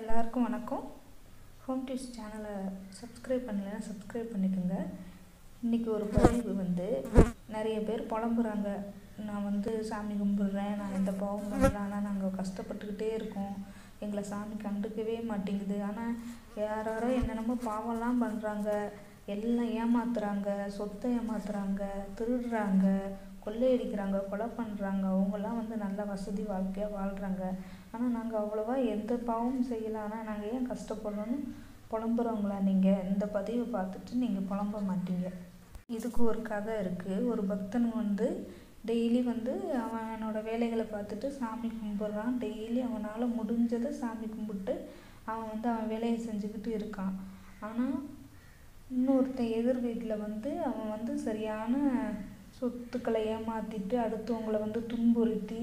எல்லாருக்கும் வணக்கம் ஹோம் டியூஸ் சேனலை சப்ஸ்கிரைப் பண்ணலைன்னா சப்ஸ்கிரைப் பண்ணிக்கோங்க இன்றைக்கி ஒரு பதிவு வந்து நிறைய பேர் புலம்புறாங்க நான் வந்து சாமி கும்பிட்றேன் நான் எந்த பாவம் பண்ணல ஆனால் நாங்கள் கஷ்டப்பட்டுக்கிட்டே இருக்கோம் எங்களை சாமி கண்டுக்கவே மாட்டேங்குது ஆனால் யாராரோ என்னென்னமோ பாவம்லாம் பண்ணுறாங்க எல்லாம் ஏமாத்துறாங்க சொத்தை ஏமாத்துறாங்க திருடுறாங்க கொள்ளையடிக்கிறாங்க கொலை பண்ணுறாங்க அவங்கெல்லாம் வந்து நல்ல வசதி வாழ்க்கையாக வாழ்கிறாங்க ஆனால் நாங்கள் அவ்வளோவா எந்த பாவமும் செய்யலை ஆனால் நாங்கள் ஏன் கஷ்டப்படுறோன்னு புலம்புறவங்களா நீங்கள் இந்த பதிவை பார்த்துட்டு நீங்கள் புலம்ப மாட்டீங்க இதுக்கு ஒரு கதை இருக்குது ஒரு பக்தன் வந்து டெய்லி வந்து அவனோட வேலைகளை பார்த்துட்டு சாமி கும்பிட்றான் டெய்லி அவனால் முடிஞ்சதை சாமி கும்பிட்டு அவன் வந்து அவன் வேலையை செஞ்சுக்கிட்டு இருக்கான் ஆனால் இன்னொருத்தன் எதிர் வீட்டில் வந்து அவன் வந்து சரியான சொத்துக்களை ஏமாற்றிட்டு அடுத்தவங்களை வந்து துன்புறுத்தி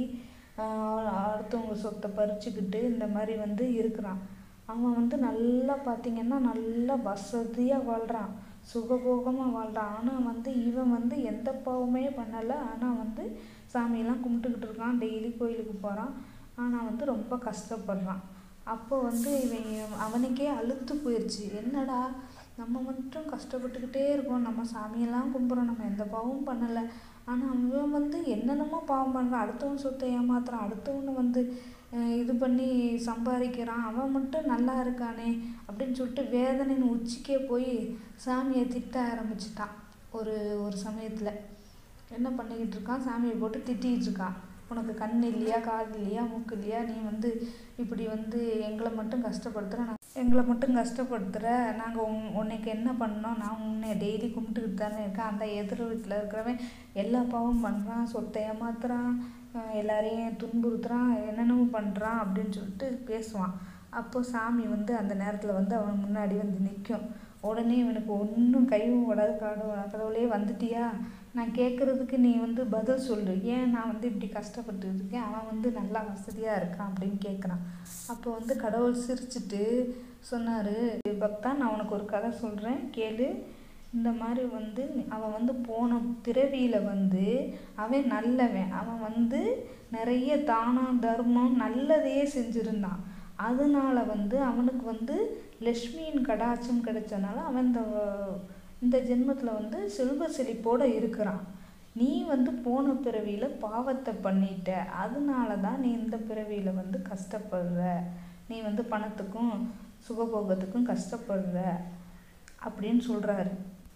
அடுத்தவங்க சொத்தை பறிச்சுக்கிட்டு இந்த மாதிரி வந்து இருக்கிறான் அவன் வந்து நல்லா பார்த்திங்கன்னா நல்லா வசதியாக வாழ்கிறான் சுகபோகமாக வாழ்கிறான் ஆனால் வந்து இவன் வந்து எந்த பாவமே பண்ணலை ஆனால் வந்து சாமியெல்லாம் கும்பிட்டுக்கிட்டு இருக்கான் டெய்லி கோயிலுக்கு போகிறான் ஆனால் வந்து ரொம்ப கஷ்டப்படுறான் அப்போ வந்து இவன் அவனுக்கே அழுத்து போயிடுச்சு என்னடா நம்ம மட்டும் கஷ்டப்பட்டுக்கிட்டே இருக்கோம் நம்ம சாமியெல்லாம் கும்பிட்றோம் நம்ம எந்த பாவமும் பண்ணலை ஆனால் அவன் வந்து என்னென்னமோ பாவம் பண்ணுறான் அடுத்தவன் சொத்தை ஏமாத்துறான் அடுத்தவனை வந்து இது பண்ணி சம்பாதிக்கிறான் அவன் மட்டும் நல்லா இருக்கானே அப்படின்னு சொல்லிட்டு வேதனையின் உச்சிக்கே போய் சாமியை திட்ட ஆரம்பிச்சிட்டான் ஒரு ஒரு சமயத்தில் என்ன பண்ணிக்கிட்டு இருக்கான் சாமியை போட்டு திட்டிகிட்டு இருக்கான் உனக்கு கண் இல்லையா காது இல்லையா மூக்கு இல்லையா நீ வந்து இப்படி வந்து எங்களை மட்டும் கஷ்டப்படுத்துகிற நான் எங்களை மட்டும் கஷ்டப்படுத்துகிற நாங்கள் உன் உன்னைக்கு என்ன பண்ணோம் நான் உன்னை டெய்லி கும்பிட்டுக்கிட்டு தானே இருக்கேன் அந்த எதிர் வீட்டில் இருக்கிறவன் எல்லா பாவம் பண்ணுறான் சொத்தை ஏமாத்துறான் எல்லாரையும் துன்புறுத்துறான் என்னென்னமோ பண்ணுறான் அப்படின்னு சொல்லிட்டு பேசுவான் அப்போ சாமி வந்து அந்த நேரத்தில் வந்து அவன் முன்னாடி வந்து நிற்கும் உடனே இவனுக்கு ஒன்றும் கையும் ஓடாது கடவுள் கடவுளே வந்துட்டியா நான் கேட்குறதுக்கு நீ வந்து பதில் சொல்லு ஏன் நான் வந்து இப்படி கஷ்டப்பட்டு இருக்கேன் அவன் வந்து நல்லா வசதியாக இருக்கான் அப்படின்னு கேட்குறான் அப்போ வந்து கடவுள் சிரிச்சிட்டு சொன்னார் பக்தா நான் உனக்கு ஒரு கதை சொல்கிறேன் கேளு இந்த மாதிரி வந்து அவன் வந்து போன பிறவியில் வந்து அவன் நல்லவன் அவன் வந்து நிறைய தானம் தர்மம் நல்லதையே செஞ்சுருந்தான் அதனால வந்து அவனுக்கு வந்து லக்ஷ்மியின் கடாட்சம் கிடைச்சனால அவன் இந்த இந்த ஜென்மத்தில் வந்து செல்வ செழிப்போடு இருக்கிறான் நீ வந்து போன பிறவியில் பாவத்தை பண்ணிட்ட அதனால தான் நீ இந்த பிறவியில் வந்து கஷ்டப்படுற நீ வந்து பணத்துக்கும் சுகபோகத்துக்கும் கஷ்டப்படுற அப்படின்னு சொல்கிறாரு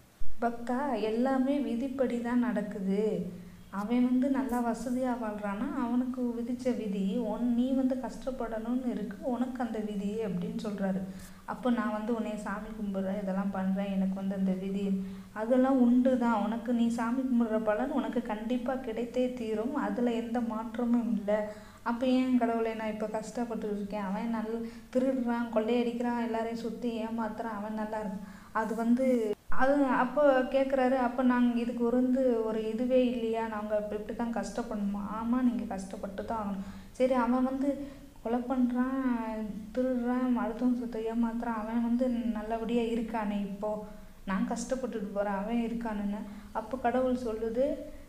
பக்தா எல்லாமே விதிப்படி தான் நடக்குது அவன் வந்து நல்லா வசதியாக வாழ்கிறான்னா அவனுக்கு விதித்த விதி ஒன் நீ வந்து கஷ்டப்படணும்னு இருக்குது உனக்கு அந்த விதி அப்படின்னு சொல்கிறாரு அப்போ நான் வந்து உன்னை சாமி கும்பிட்றேன் இதெல்லாம் பண்ணுறேன் எனக்கு வந்து அந்த விதி அதெல்லாம் உண்டு தான் உனக்கு நீ சாமி கும்பிட்ற பலன் உனக்கு கண்டிப்பாக கிடைத்தே தீரும் அதில் எந்த மாற்றமும் இல்லை அப்போ ஏன் கடவுளை நான் இப்போ கஷ்டப்பட்டு இருக்கேன் அவன் நல்ல திருடுறான் கொள்ளையடிக்கிறான் எல்லாரையும் சுற்றி ஏமாத்துறான் அவன் நல்லா இருக்கான் அது வந்து அது அப்போ கேட்குறாரு அப்போ நாங்கள் இதுக்கு வந்து ஒரு இதுவே இல்லையா நாங்கள் இப்போ இப்படி தான் கஷ்டப்படணுமா ஆமாம் நீங்கள் கஷ்டப்பட்டு தான் ஆகணும் சரி அவன் வந்து கொலை பண்ணுறான் திருடுறான் அடுத்தவங்க சொத்தை ஏமாத்துறான் அவன் வந்து நல்லபடியாக இருக்கானே இப்போது நான் கஷ்டப்பட்டுட்டு போகிறேன் அவன் இருக்கானுன்னு அப்போ கடவுள் சொல்லுது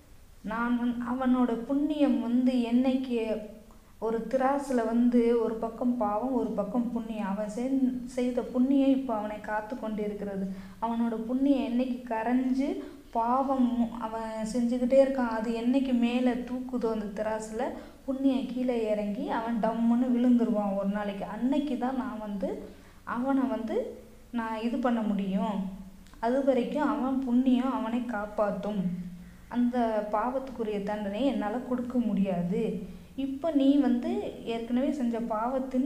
நான் வந் அவனோட புண்ணியம் வந்து என்னைக்கு ஒரு திராசில் வந்து ஒரு பக்கம் பாவம் ஒரு பக்கம் புண்ணியம் அவன் செய்த புண்ணியம் இப்போ அவனை காத்து கொண்டு இருக்கிறது அவனோட புண்ணியம் என்னைக்கு கரைஞ்சு பாவம் அவன் செஞ்சுக்கிட்டே இருக்கான் அது என்னைக்கு மேலே தூக்குதோ அந்த திராசில் புண்ணியம் கீழே இறங்கி அவன் டம்முன்னு விழுந்துருவான் ஒரு நாளைக்கு அன்னைக்கு தான் நான் வந்து அவனை வந்து நான் இது பண்ண முடியும் அது வரைக்கும் அவன் புண்ணியம் அவனை காப்பாற்றும் அந்த பாவத்துக்குரிய தண்டனை என்னால் கொடுக்க முடியாது இப்போ நீ வந்து ஏற்கனவே செஞ்ச பாவத்தின்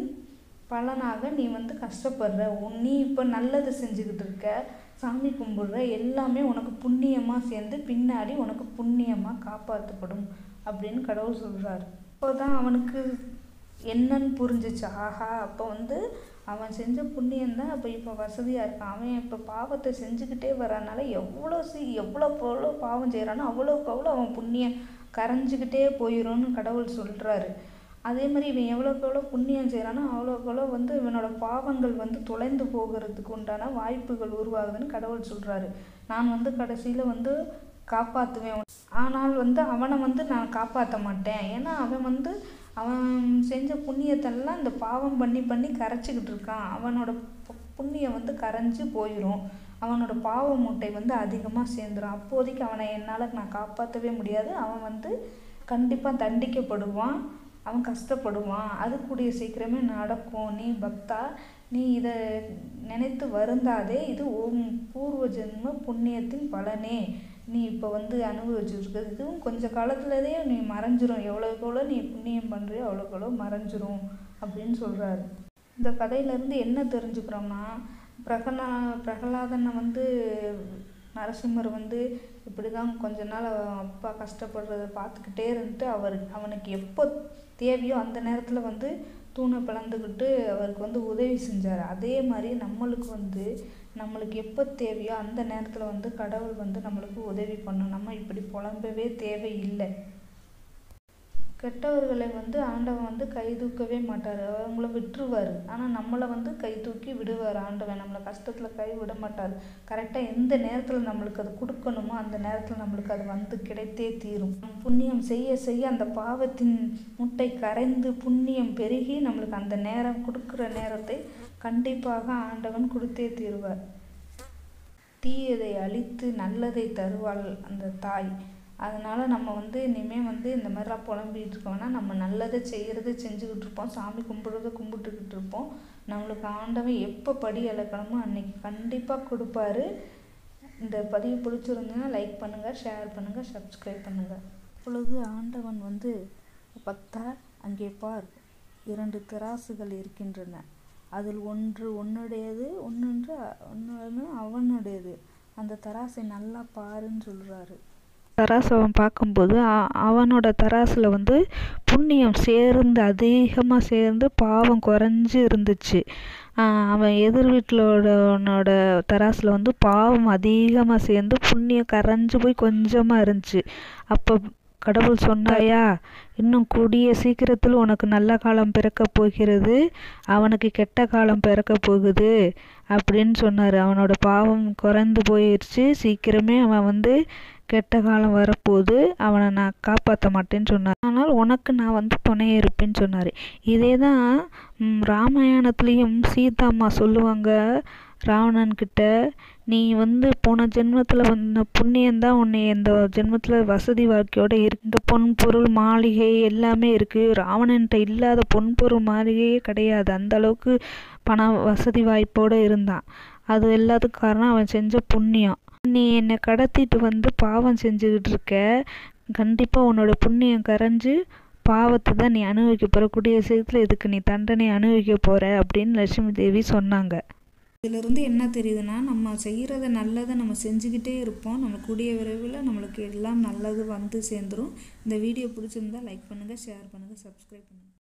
பலனாக நீ வந்து கஷ்டப்படுற நீ இப்போ நல்லது செஞ்சுக்கிட்டு இருக்க சாமி கும்பிடுற எல்லாமே உனக்கு புண்ணியமாக சேர்ந்து பின்னாடி உனக்கு புண்ணியமாக காப்பாற்றப்படும் அப்படின்னு கடவுள் சொல்கிறாரு அப்போ தான் அவனுக்கு என்னன்னு புரிஞ்சிச்சு ஆஹா அப்போ வந்து அவன் செஞ்ச புண்ணியம் தான் அப்போ இப்போ வசதியாக இருக்கான் அவன் இப்போ பாவத்தை செஞ்சுக்கிட்டே வரனால எவ்வளோ சி எவ்வளோ எவ்வளோ பாவம் செய்கிறானோ அவ்வளோக்கு அவ்வளோ அவன் புண்ணியம் கரைஞ்சிக்கிட்டே போயிடும்னு கடவுள் சொல்கிறாரு அதே மாதிரி இவன் எவ்வளோக்கு எவ்வளோ புண்ணியம் செய்கிறானோ அவ்வளோக்கு எவ்வளோ வந்து இவனோட பாவங்கள் வந்து தொலைந்து போகிறதுக்கு உண்டான வாய்ப்புகள் உருவாகுதுன்னு கடவுள் சொல்கிறாரு நான் வந்து கடைசியில் வந்து காப்பாற்றுவேன் ஆனால் வந்து அவனை வந்து நான் காப்பாற்ற மாட்டேன் ஏன்னா அவன் வந்து அவன் செஞ்ச புண்ணியத்தெல்லாம் இந்த பாவம் பண்ணி பண்ணி கரைச்சிக்கிட்டு இருக்கான் அவனோட பு- புண்ணியம் வந்து கரைஞ்சு போயிடும் அவனோட பாவ மூட்டை வந்து அதிகமாக சேர்ந்துடும் அப்போதைக்கு அவனை என்னால் நான் காப்பாற்றவே முடியாது அவன் வந்து கண்டிப்பாக தண்டிக்கப்படுவான் அவன் கஷ்டப்படுவான் அது கூடிய சீக்கிரமே நடக்கும் நீ பக்தா நீ இதை நினைத்து வருந்தாதே இது உன் பூர்வ ஜென்ம புண்ணியத்தின் பலனே நீ இப்போ வந்து அனுபவிச்சுருக்கிறது இதுவும் கொஞ்ச காலத்துலதே நீ மறைஞ்சிரும் எவ்வளோக்கு எவ்வளோ நீ புண்ணியம் பண்ணுறியோ அவ்வளோக்கு எவ்வளோ மறைஞ்சிரும் அப்படின்னு சொல்கிறாரு இந்த கதையிலேருந்து என்ன தெரிஞ்சுக்கிறோம்னா பிரகலா பிரகலாதனை வந்து நரசிம்மர் வந்து இப்படி தான் கொஞ்ச நாள் அவன் அப்பா கஷ்டப்படுறத பார்த்துக்கிட்டே இருந்துட்டு அவர் அவனுக்கு எப்போ தேவையோ அந்த நேரத்தில் வந்து தூணை பிளந்துக்கிட்டு அவருக்கு வந்து உதவி செஞ்சார் அதே மாதிரி நம்மளுக்கு வந்து நம்மளுக்கு எப்போ தேவையோ அந்த நேரத்தில் வந்து கடவுள் வந்து நம்மளுக்கு உதவி பண்ணும் நம்ம இப்படி புலம்பவே தேவையில்லை கெட்டவர்களை வந்து ஆண்டவன் வந்து கை தூக்கவே மாட்டார் அவங்கள விட்டுருவார் ஆனால் நம்மளை வந்து கை தூக்கி விடுவார் ஆண்டவன் நம்மளை கஷ்டத்தில் கை விட மாட்டார் கரெக்டாக எந்த நேரத்தில் நம்மளுக்கு அது கொடுக்கணுமோ அந்த நேரத்தில் நம்மளுக்கு அது வந்து கிடைத்தே தீரும் புண்ணியம் செய்ய செய்ய அந்த பாவத்தின் முட்டை கரைந்து புண்ணியம் பெருகி நம்மளுக்கு அந்த நேரம் கொடுக்குற நேரத்தை கண்டிப்பாக ஆண்டவன் கொடுத்தே தீருவார் தீயதை அழித்து நல்லதை தருவாள் அந்த தாய் அதனால் நம்ம வந்து இனிமேல் வந்து இந்த மாதிரிலாம் புலம்பிகிட்டு இருக்கோம்னா நம்ம நல்லதை செய்கிறத செஞ்சுக்கிட்டு இருப்போம் சாமி கும்பிட்றத கும்பிட்டுக்கிட்டு இருப்போம் நம்மளுக்கு ஆண்டவன் எப்போ படி இழக்கணுமோ அன்னைக்கு கண்டிப்பாக கொடுப்பாரு இந்த பதிவு பிடிச்சிருந்ததுன்னா லைக் பண்ணுங்கள் ஷேர் பண்ணுங்கள் சப்ஸ்கிரைப் பண்ணுங்கள் இப்பொழுது ஆண்டவன் வந்து பக்தா அங்கே பார் இரண்டு தராசுகள் இருக்கின்றன அதில் ஒன்று உன்னுடையது ஒன்னொன்று ஒன்று அவனுடையது அந்த தராசை நல்லா பாருன்னு சொல்கிறாரு தராசு அவன் பார்க்கும்போது அ- அவனோட தராசில் வந்து புண்ணியம் சேர்ந்து அதிகமாக சேர்ந்து பாவம் குறைஞ்சி இருந்துச்சு ஆஹ் அவன் எதிர் வீட்டிலோடவனோட தராசில் வந்து பாவம் அதிகமாக சேர்ந்து புண்ணியம் கரைஞ்சு போய் கொஞ்சமாக இருந்துச்சு அப்போ கடவுள் சொன்னாயா இன்னும் கூடிய சீக்கிரத்தில் உனக்கு நல்ல காலம் பிறக்கப் போகிறது அவனுக்கு கெட்ட காலம் பிறக்கப் போகுது அப்படின்னு சொன்னார் அவனோட பாவம் குறைந்து போயிடுச்சு சீக்கிரமே அவன் வந்து கெட்ட காலம் வரப்போகுது அவனை நான் காப்பாற்ற மாட்டேன்னு சொன்னார் ஆனால் உனக்கு நான் வந்து துணை இருப்பேன்னு சொன்னார் இதே தான் ம், ராமாயணத்துலேயும் சீதாம்மா சொல்லுவாங்க ராவணன்கிட்ட நீ வந்து போன ஜென்மத்தில் வந்த புண்ணியந்தான் உன்னை இந்த ஜென்மத்தில் வசதி வாழ்க்கையோட இருக்கு இந்த பொன் பொருள் மாளிகை எல்லாமே இருக்குது ராவணன்ட்ட இல்லாத பொன் பொருள் மாளிகையே கிடையாது அந்த அளவுக்கு பண வசதி வாய்ப்போடு இருந்தான் அது எல்லாத்துக்கும் காரணம் அவன் செஞ்ச புண்ணியம் நீ என்னை கடத்திட்டு வந்து பாவம் செஞ்சுக்கிட்டு இருக்க கண்டிப்பாக உன்னோட புண்ணியம் கரைஞ்சு பாவத்தை தான் நீ அனுபவிக்க போகிற கூடிய சீக்கிரத்தில் இதுக்கு நீ தண்டனை அனுபவிக்க போகிற அப்படின்னு லட்சுமி தேவி சொன்னாங்க இதிலிருந்து என்ன தெரியுதுன்னா நம்ம செய்கிறத நல்லதை நம்ம செஞ்சுக்கிட்டே இருப்போம் நம்ம கூடிய விரைவில் நம்மளுக்கு எல்லாம் நல்லது வந்து சேர்ந்துரும் இந்த வீடியோ பிடிச்சிருந்தா லைக் பண்ணுங்கள் ஷேர் பண்ணுங்கள் சப்ஸ்கிரைப் பண்ணுங்கள்